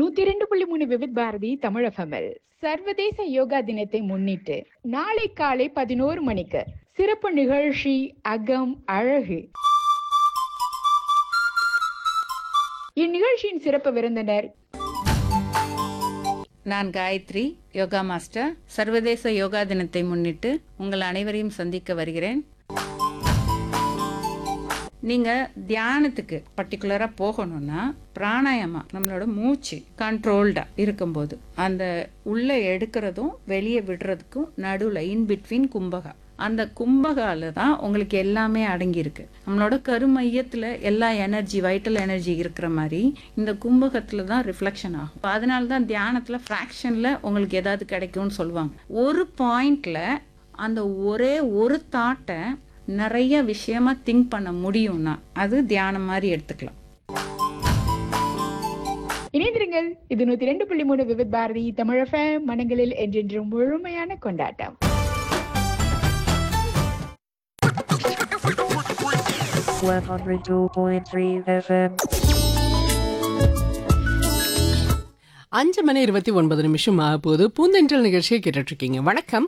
நூத்தி ரெண்டு புள்ளி மூணு விவித் பாரதி தமிழகமில் சர்வதேச யோகா தினத்தை முன்னிட்டு நாளை காலை பதினோரு மணிக்கு சிறப்பு நிகழ்ச்சி அகம் அழகு இந்நிகழ்ச்சியின் சிறப்பு விருந்தினர் நான் காயத்ரி யோகா மாஸ்டர் சர்வதேச யோகா தினத்தை முன்னிட்டு உங்கள் அனைவரையும் சந்திக்க வருகிறேன் நீங்க தியானத்துக்கு பர்டிகுலரா போகணும்னா பிராணாயாமா நம்மளோட மூச்சு கண்ட்ரோல்டா இருக்கும்போது அந்த உள்ள எடுக்கிறதும் வெளியே விடுறதுக்கும் நடுவில் இன் பிட்வீன் கும்பகா அந்த கும்பகால தான் உங்களுக்கு எல்லாமே அடங்கியிருக்கு நம்மளோட கருமையத்தில் எல்லா எனர்ஜி வைட்டல் எனர்ஜி இருக்கிற மாதிரி இந்த கும்பகத்தில் தான் ரிஃப்ளெக்ஷன் ஆகும் அதனால தான் தியானத்தில் ஃப்ராக்ஷனில் உங்களுக்கு ஏதாவது கிடைக்கும்னு சொல்லுவாங்க ஒரு பாயிண்ட்ல அந்த ஒரே ஒரு தாட்டை நிறைய விஷயமா திங்க் பண்ண முடியும்னா அது தியானம் மாதிரி எடுத்துக்கலாம் இணைந்திருங்கள் இது நூத்தி ரெண்டு புள்ளி மூணு விவித் பாரதி தமிழகம் மனங்களில் என்றென்றும் முழுமையான கொண்டாட்டம் 102.3 FM. அஞ்சு மணி இருபத்தி ஒன்பது நிமிஷம் ஆக போகுது பூந்தென்றல் நிகழ்ச்சியை கேட்டுட்டு இருக்கீங்க வணக்கம்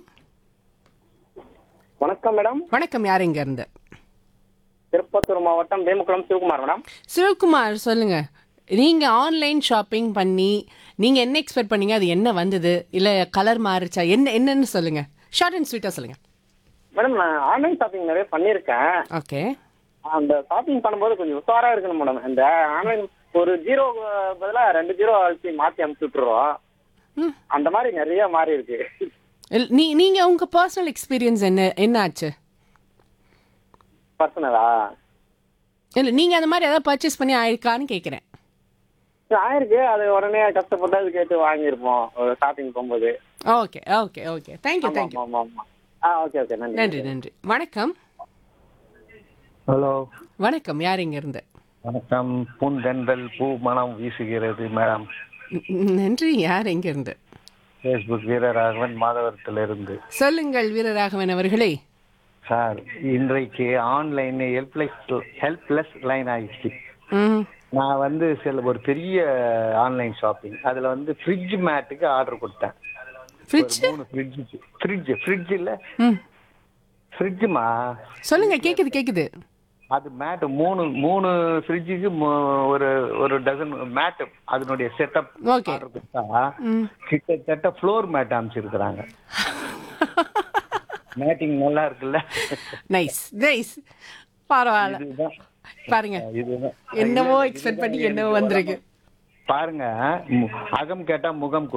வணக்கம் மேடம் வணக்கம் யார் இங்க இருந்து திருப்பத்தூர் மாவட்டம் வேமுக்குளம் சிவகுமார் மேடம் சிவகுமார் சொல்லுங்க நீங்க ஆன்லைன் ஷாப்பிங் பண்ணி நீங்க என்ன எக்ஸ்பெக்ட் பண்ணீங்க அது என்ன வந்தது இல்ல கலர் மாறுச்சா என்ன என்னன்னு சொல்லுங்க ஷார்ட் அண்ட் ஸ்வீட்டா சொல்லுங்க மேடம் நான் ஆன்லைன் ஷாப்பிங் நிறைய பண்ணியிருக்கேன் ஓகே அந்த ஷாப்பிங் பண்ணும்போது கொஞ்சம் உஷாரா இருக்கணும் மேடம் இந்த ஆன்லைன் ஒரு ஜீரோ பதிலாக ரெண்டு ஜீரோ அழிச்சு மாற்றி அனுப்பிச்சு விட்டுருவோம் ம். அந்த மாதிரி நிறைய மாறி இருக்கு நீ நீங்க உங்க பர்சனல் எக்ஸ்பீரியன்ஸ் என்ன என்ன ஆச்சு பர்சனலா இல்ல நீங்க அந்த மாதிரி ஏதாவது பர்ச்சேஸ் பண்ணி ஆயிருக்கான்னு கேக்குறேன் ஆயிருக்கு அது உடனே கஷ்டப்பட்டு அது கேட்டு வாங்கியிருப்போம் ஒரு ஷாப்பிங் போகும்போது ஓகே ஓகே ஓகே தேங்க்யூ ஆமா தேங்க்யூ ஆமா ஆமா ஆ ஓகே ஓகே நன்றி நன்றி நன்றி வணக்கம் ஹலோ வணக்கம் யார் இங்க இருந்து வணக்கம் பூந்தென்றல் பூ மனம் வீசுகிறது மேடம் ந- நன்றி யார் எங்க இருந்து ஃபேஸ்புக் வீரராகவன் மாதவரத்திலிருந்து சொல்லுங்கள் வீரராகவன் அவர்களே சார் இன்றைக்கு ஆன்லைன் ஹெல்ப்லெஸ் ஹெல்ப்லெஸ் லைன் ஆயிடுச்சு ம் நான் வந்து சில ஒரு பெரிய ஆன்லைன் ஷாப்பிங் அதில் வந்து ஃப்ரிட்ஜ் மேட்டுக்கு ஆர்டர் கொடுத்தேன் ஃப்ரிட்ஜ் மூணு ஃப்ரிட்ஜ் ஃப்ரிட்ஜ் ஃப்ரிட்ஜ் இல்லை ம் ஃப்ரிட்ஜுமா சொல்லுங்க கேக்குது கேக்குது அது மேட் மூணு மூணு ஃப்ரிட்ஜுக்கு ஒரு ஒரு டசன் மேட் அதனுடைய செட்டப் Okay. ஆர்டர் கொடுத்தா ம் கிட்டத்தட்ட ஃப்ளோர் மேட் அமைச்சிருக்கிறாங்க மேட்டிங் நல்லா இருக்குல்ல நைஸ் நைஸ் பரவாயில்ல இதுதான் பாருங்க இதுதான் என்னவோ இதுதான் எக்ஸ்பெக்ட் பண்ணி எனக்கு என்னவோ வந்திருக்கு பாருங்க மு- அகம் கேட்டா முகம்